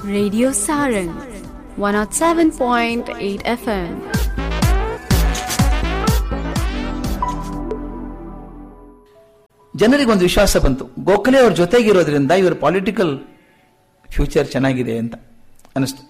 Radio Sarang 107.8 FM. ಜನರಿಗೆ ಒಂದು ವಿಶ್ವಾಸ ಬಂತು ಗೋಖಲೆ ಅವ್ರ ಜೊತೆಗಿರೋದ್ರಿಂದ ಇವ್ರ ಪೊಲಿಟಿಕಲ್ ಫ್ಯೂಚರ್ ಚೆನ್ನಾಗಿದೆ ಅಂತ ಅನಿಸ್ತು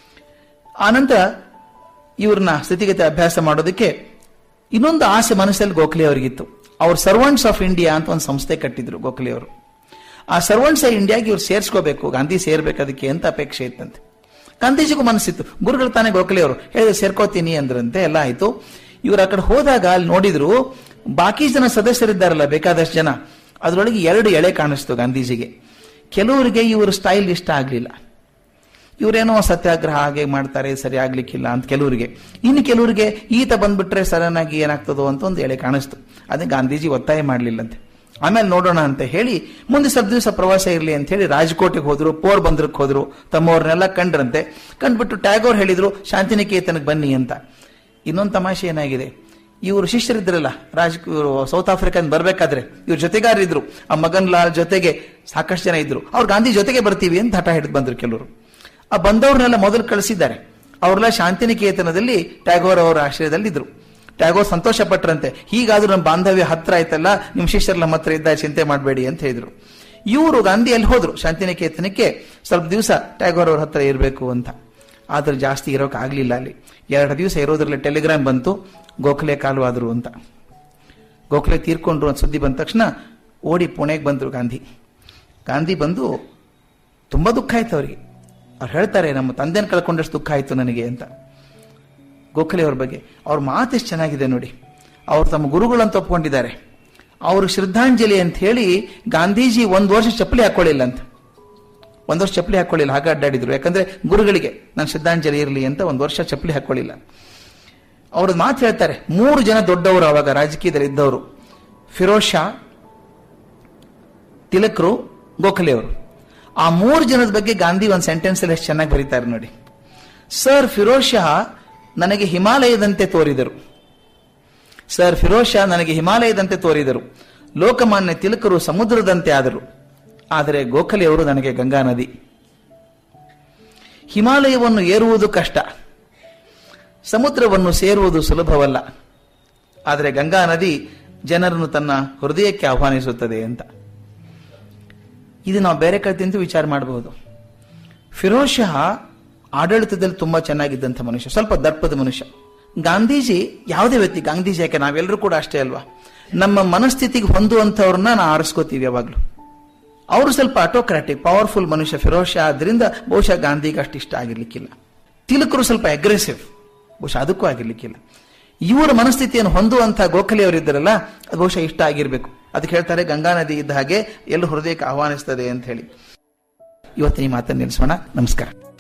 ಆನಂತರ ಇವ್ರನ್ನ ಸ್ಥಿತಿಗತಿ ಅಭ್ಯಾಸ ಮಾಡೋದಕ್ಕೆ ಇನ್ನೊಂದು ಆಸೆ ಮನಸ್ಸಲ್ಲಿ ಗೋಖಲೆ ಅವರಿಗಿತ್ತು ಅವ್ರ ಸರ್ವೆಂಟ್ಸ್ ಆಫ್ ಇಂಡಿಯಾ ಅಂತ ಒಂದು ಸಂಸ್ಥೆ ಕಟ್ಟಿದ್ರು ಗೋಖಲೆ ಅವರು ಆ ಸರ್ವೆಂಟ್ಸ್ ಆಫ್ ಇಂಡಿಯಾಗೆ ಇವ್ರು ಸೇರಿಸ್ಕೋಬೇಕು ಗಾಂಧಿ ಸೇರ್ಬೇಕು ಅದಕ್ಕೆ ಅಂತ ಅಪೇಕ್ಷೆ ಇತ್ತಂತೆ ಗಾಂಧೀಜಿಗೂ ಮನಸ್ಸಿತ್ತು ಗುರುಗಳು ತಾನೇ ಗೋಖಲೆ ಅವರು ಹೇಳಿದ್ರೆ ಸೇರ್ಕೋತೀನಿ ಅಂದ್ರಂತೆ ಎಲ್ಲ ಆಯ್ತು ಇವ್ರು ಆ ಕಡೆ ಹೋದಾಗ ಅಲ್ಲಿ ನೋಡಿದ್ರು ಬಾಕಿ ಜನ ಸದಸ್ಯರಿದ್ದಾರಲ್ಲ ಬೇಕಾದಷ್ಟು ಜನ ಅದರೊಳಗೆ ಎರಡು ಎಳೆ ಕಾಣಿಸ್ತು ಗಾಂಧೀಜಿಗೆ ಕೆಲವರಿಗೆ ಇವ್ರ ಸ್ಟೈಲ್ ಇಷ್ಟ ಆಗ್ಲಿಲ್ಲ ಇವರೇನೋ ಸತ್ಯಾಗ್ರಹ ಹಾಗೆ ಮಾಡ್ತಾರೆ ಸರಿ ಆಗ್ಲಿಕ್ಕಿಲ್ಲ ಅಂತ ಕೆಲವರಿಗೆ ಇನ್ನು ಕೆಲವರಿಗೆ ಈತ ಬಂದ್ಬಿಟ್ರೆ ಸಡನ್ ಆಗಿ ಏನಾಗ್ತದೋ ಅಂತ ಒಂದು ಎಳೆ ಕಾಣಿಸ್ತು ಅದೇ ಗಾಂಧೀಜಿ ಒತ್ತಾಯ ಮಾಡ್ಲಿಲ್ಲಂತೆ ಆಮೇಲೆ ನೋಡೋಣ ಅಂತ ಹೇಳಿ ಮುಂದೆ ಸ್ವಲ್ಪ ದಿವಸ ಪ್ರವಾಸ ಇರಲಿ ಅಂತ ಹೇಳಿ ರಾಜ್ಕೋಟಿಗೆ ಹೋದ್ರು ಪೋರ್ ಬಂದ್ರಕ್ಕೆ ಹೋದ್ರು ತಮ್ಮವ್ರನ್ನೆಲ್ಲ ಕಂಡ್ರಂತೆ ಕಂಡ್ಬಿಟ್ಟು ಟ್ಯಾಗೋರ್ ಹೇಳಿದ್ರು ಶಾಂತಿನಿಕೇತನಕ್ಕೆ ಬನ್ನಿ ಅಂತ ಇನ್ನೊಂದು ತಮಾಷೆ ಏನಾಗಿದೆ ಇವರು ಶಿಷ್ಯರಿದ್ರಲ್ಲ ರಾಜ್ ಇವರು ಸೌತ್ ಆಫ್ರಿಕನ್ ಬರ್ಬೇಕಾದ್ರೆ ಇವ್ರ ಜೊತೆಗಾರರಿದ್ರು ಆ ಮಗನ್ ಲಾಲ್ ಜೊತೆಗೆ ಸಾಕಷ್ಟು ಜನ ಇದ್ರು ಅವ್ರು ಗಾಂಧಿ ಜೊತೆಗೆ ಬರ್ತೀವಿ ಅಂತ ಹಠ ಹಿಡಿದು ಬಂದ್ರು ಕೆಲವರು ಆ ಬಂದವ್ರನ್ನೆಲ್ಲ ಮೊದಲು ಕಳಿಸಿದ್ದಾರೆ ಅವ್ರೆಲ್ಲ ಶಾಂತಿನಿಕೇತನದಲ್ಲಿ ಟ್ಯಾಗೋರ್ ಅವರ ಆಶ್ರಯದಲ್ಲಿ ಇದ್ರು ಟ್ಯಾಗೋರ್ ಸಂತೋಷ ಪಟ್ರಂತೆ ಹೀಗಾದ್ರೂ ನಮ್ಮ ಬಾಂಧವ್ಯ ಹತ್ರ ಆಯ್ತಲ್ಲ ನಿಮ್ ಶಿಷ್ಯರ್ ನಮ್ಮ ಹತ್ರ ಇದ್ದ ಚಿಂತೆ ಮಾಡಬೇಡಿ ಅಂತ ಹೇಳಿದ್ರು ಇವರು ಗಾಂಧಿ ಅಲ್ಲಿ ಹೋದ್ರು ಶಾಂತಿನಿಕೇತನಕ್ಕೆ ಸ್ವಲ್ಪ ದಿವಸ ಟ್ಯಾಗೋರ್ ಅವ್ರ ಹತ್ರ ಇರಬೇಕು ಅಂತ ಆದ್ರೆ ಜಾಸ್ತಿ ಇರೋಕೆ ಆಗ್ಲಿಲ್ಲ ಅಲ್ಲಿ ಎರಡು ದಿವಸ ಇರೋದ್ರಲ್ಲಿ ಟೆಲಿಗ್ರಾಮ್ ಬಂತು ಗೋಖಲೆ ಕಾಲವಾದ್ರು ಅಂತ ಗೋಖಲೆ ತೀರ್ಕೊಂಡ್ರು ಅಂತ ಸುದ್ದಿ ಬಂದ ತಕ್ಷಣ ಓಡಿ ಪುಣೆಗೆ ಬಂದ್ರು ಗಾಂಧಿ ಗಾಂಧಿ ಬಂದು ತುಂಬಾ ದುಃಖ ಆಯ್ತು ಅವರಿಗೆ ಅವ್ರು ಹೇಳ್ತಾರೆ ನಮ್ಮ ತಂದೆನ ಕಳ್ಕೊಂಡಷ್ಟು ದುಃಖ ಆಯ್ತು ನನಗೆ ಅಂತ ಗೋಖಲೆ ಅವ್ರ ಬಗ್ಗೆ ಅವ್ರ ಮಾತು ಎಷ್ಟು ಚೆನ್ನಾಗಿದೆ ನೋಡಿ ಅವ್ರು ತಮ್ಮ ಗುರುಗಳಂತ ಒಪ್ಕೊಂಡಿದ್ದಾರೆ ಅವರು ಶ್ರದ್ಧಾಂಜಲಿ ಅಂತ ಹೇಳಿ ಗಾಂಧೀಜಿ ಒಂದು ವರ್ಷ ಚಪ್ಪಲಿ ಹಾಕೊಳ್ಳಿಲ್ಲ ಅಂತ ಒಂದು ವರ್ಷ ಚಪ್ಪಲಿ ಹಾಕೊಳ್ಳಿಲ್ಲ ಹಾಗೆ ಅಡ್ಡಾಡಿದ್ರು ಯಾಕಂದ್ರೆ ಗುರುಗಳಿಗೆ ನಾನು ಶ್ರದ್ಧಾಂಜಲಿ ಇರಲಿ ಅಂತ ಒಂದು ವರ್ಷ ಚಪ್ಪಲಿ ಹಾಕೊಳ್ಳಿಲ್ಲ ಅವ್ರದ್ದು ಮಾತು ಹೇಳ್ತಾರೆ ಮೂರು ಜನ ದೊಡ್ಡವರು ಅವಾಗ ರಾಜಕೀಯದಲ್ಲಿ ಇದ್ದವರು ಫಿರೋಜ್ ಶಾ ತಿಲಕ್ರು ಗೋಖಲೆ ಅವರು ಆ ಮೂರು ಜನದ ಬಗ್ಗೆ ಗಾಂಧಿ ಒಂದು ಸೆಂಟೆನ್ಸ್ ಅಲ್ಲಿ ಎಷ್ಟು ಚೆನ್ನಾಗಿ ಬರೀತಾರೆ ನೋಡಿ ಸರ್ ಫಿರೋಜ್ ಶಾ ನನಗೆ ಹಿಮಾಲಯದಂತೆ ತೋರಿದರು ಸರ್ ಫಿರೋಜ್ ಶಾ ನನಗೆ ಹಿಮಾಲಯದಂತೆ ತೋರಿದರು ಲೋಕಮಾನ್ಯ ತಿಲಕರು ಸಮುದ್ರದಂತೆ ಆದರು ಆದರೆ ಗೋಖಲೆಯವರು ನನಗೆ ಗಂಗಾ ನದಿ ಹಿಮಾಲಯವನ್ನು ಏರುವುದು ಕಷ್ಟ ಸಮುದ್ರವನ್ನು ಸೇರುವುದು ಸುಲಭವಲ್ಲ ಆದರೆ ಗಂಗಾ ನದಿ ಜನರನ್ನು ತನ್ನ ಹೃದಯಕ್ಕೆ ಆಹ್ವಾನಿಸುತ್ತದೆ ಅಂತ ಇದು ನಾವು ಬೇರೆ ಕಡೆ ತಿಂದು ವಿಚಾರ ಮಾಡಬಹುದು ಫಿರೋಜ್ ಶಾ ಆಡಳಿತದಲ್ಲಿ ತುಂಬಾ ಚೆನ್ನಾಗಿದ್ದಂಥ ಮನುಷ್ಯ ಸ್ವಲ್ಪ ದರ್ಪದ ಮನುಷ್ಯ ಗಾಂಧೀಜಿ ಯಾವುದೇ ವ್ಯಕ್ತಿ ಗಾಂಧೀಜಿ ಯಾಕೆ ನಾವೆಲ್ಲರೂ ಕೂಡ ಅಷ್ಟೇ ಅಲ್ವಾ ನಮ್ಮ ಮನಸ್ಥಿತಿಗೆ ಹೊಂದುವಂಥವ್ರನ್ನ ನಾವು ಆರಿಸ್ಕೋತೀವಿ ಯಾವಾಗಲೂ ಅವರು ಸ್ವಲ್ಪ ಆಟೋಕ್ರಾಟಿಕ್ ಪವರ್ಫುಲ್ ಮನುಷ್ಯ ಫಿರೋಜ್ ಶಾ ಆದ್ರಿಂದ ಬಹುಶಃ ಗಾಂಧಿಗೆ ಅಷ್ಟು ಇಷ್ಟ ಆಗಿರ್ಲಿಕ್ಕಿಲ್ಲ ತಿಲಕರು ಸ್ವಲ್ಪ ಅಗ್ರೆಸಿವ್ ಬಹುಶಃ ಅದಕ್ಕೂ ಆಗಿರ್ಲಿಕ್ಕಿಲ್ಲ ಇವರ ಮನಸ್ಥಿತಿಯನ್ನು ಹೊಂದುವಂತ ಗೋಖಲೆ ಅವರಿದ್ದಾರಲ್ಲ ಅದು ಬಹುಶಃ ಇಷ್ಟ ಆಗಿರ್ಬೇಕು ಅದಕ್ಕೆ ಹೇಳ್ತಾರೆ ಗಂಗಾ ನದಿ ಇದ್ದ ಹಾಗೆ ಎಲ್ಲ ಹೃದಯಕ್ಕೆ ಆಹ್ವಾನಿಸ್ತದೆ ಅಂತ ಹೇಳಿ ಇವತ್ತಿನ ಈ ಮಾತನ್ನು ನಿಲ್ಲಿಸೋಣ ನಮಸ್ಕಾರ